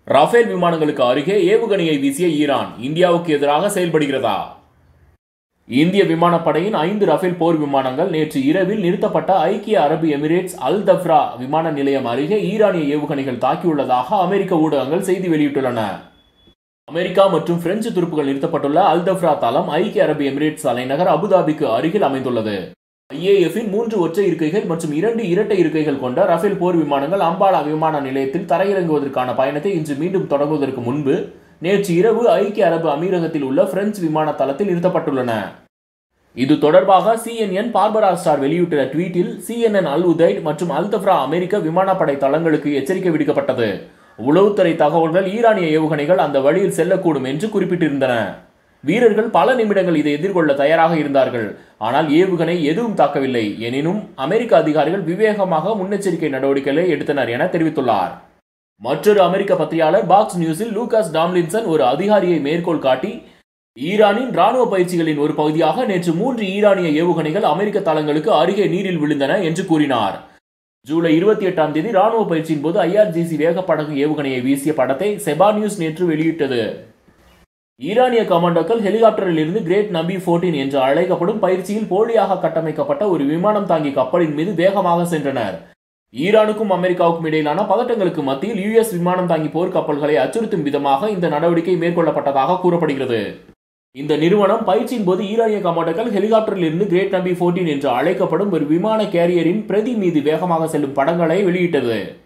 Rafale விமானங்களுக்கு அருகே ஏவுகணையை வீசிய ஈரான் இந்தியாவுக்கு எதிராக செயல்படுகிறதா இந்திய விமானப்படையின் ஐந்து ரஃபேல் போர் விமானங்கள் நேற்று இரவில் நிறுத்தப்பட்ட ஐக்கிய அரபு எமிரேட்ஸ் அல் தஃப்ரா விமான நிலையம் அருகே ஈரானிய ஏவுகணைகள் தாக்கியுள்ளதாக அமெரிக்க ஊடகங்கள் செய்தி வெளியிட்டுள்ளன அமெரிக்கா மற்றும் பிரெஞ்சு துருப்புகள் நிறுத்தப்பட்டுள்ள அல் தஃப்ரா தளம் ஐக்கிய அரபு எமிரேட்ஸ் தலைநகர் அபுதாபிக்கு அருகில் அமைந்துள்ளது ஐஏஎஃப்பின் மூன்று ஒற்றை இருக்கைகள் மற்றும் இரண்டு இரட்டை இருக்கைகள் கொண்ட ரஃபேல் போர் விமானங்கள் அம்பாலா விமான நிலையத்தில் தரையிறங்குவதற்கான பயணத்தை இன்று மீண்டும் தொடங்குவதற்கு முன்பு நேற்று இரவு ஐக்கிய அரபு அமீரகத்தில் உள்ள பிரெஞ்சு விமான தளத்தில் நிறுத்தப்பட்டுள்ளன இது தொடர்பாக சிஎன்என் பார்பரா ஸ்டார் வெளியிட்டுள்ள ட்வீட்டில் சிஎன்என் அல் உதைட் மற்றும் அல் தஃப்ரா அமெரிக்க விமானப்படை தளங்களுக்கு எச்சரிக்கை விடுக்கப்பட்டது உளவுத்துறை தகவல்கள் ஈரானிய ஏவுகணைகள் அந்த வழியில் செல்லக்கூடும் என்று குறிப்பிட்டிருந்தன வீரர்கள் பல நிமிடங்கள் இதை எதிர்கொள்ள தயாராக இருந்தார்கள் ஆனால் ஏவுகணை எதுவும் தாக்கவில்லை எனினும் அமெரிக்க அதிகாரிகள் விவேகமாக முன்னெச்சரிக்கை நடவடிக்கைகளை எடுத்தனர் என தெரிவித்துள்ளார் மற்றொரு அமெரிக்க பத்திரிகையாளர் பாக்ஸ் நியூஸில் லூகாஸ் டாம்லின்சன் ஒரு அதிகாரியை மேற்கோள் காட்டி ஈரானின் ராணுவ பயிற்சிகளின் ஒரு பகுதியாக நேற்று மூன்று ஈரானிய ஏவுகணைகள் அமெரிக்க தளங்களுக்கு அருகே நீரில் விழுந்தன என்று கூறினார் ஜூலை இருபத்தி எட்டாம் தேதி ராணுவ பயிற்சியின் போது ஐஆர்ஜிசி வேகப்படகு ஏவுகணையை வீசிய படத்தை செபா நியூஸ் நேற்று வெளியிட்டது ஈரானிய கமாண்டோக்கள் ஹெலிகாப்டரில் இருந்து கிரேட் நபி போர்டீன் என்று அழைக்கப்படும் பயிற்சியில் போலியாக கட்டமைக்கப்பட்ட ஒரு விமானம் தாங்கி கப்பலின் மீது வேகமாக சென்றனர் ஈரானுக்கும் அமெரிக்காவுக்கும் இடையிலான பதட்டங்களுக்கு மத்தியில் யுஎஸ் விமானம் தாங்கி போர் கப்பல்களை அச்சுறுத்தும் விதமாக இந்த நடவடிக்கை மேற்கொள்ளப்பட்டதாக கூறப்படுகிறது இந்த நிறுவனம் பயிற்சியின் போது ஈரானிய கமாண்டோக்கள் ஹெலிகாப்டரில் இருந்து கிரேட் நபி போர்டீன் என்று அழைக்கப்படும் ஒரு விமான கேரியரின் பிரதி மீது வேகமாக செல்லும் படங்களை வெளியிட்டது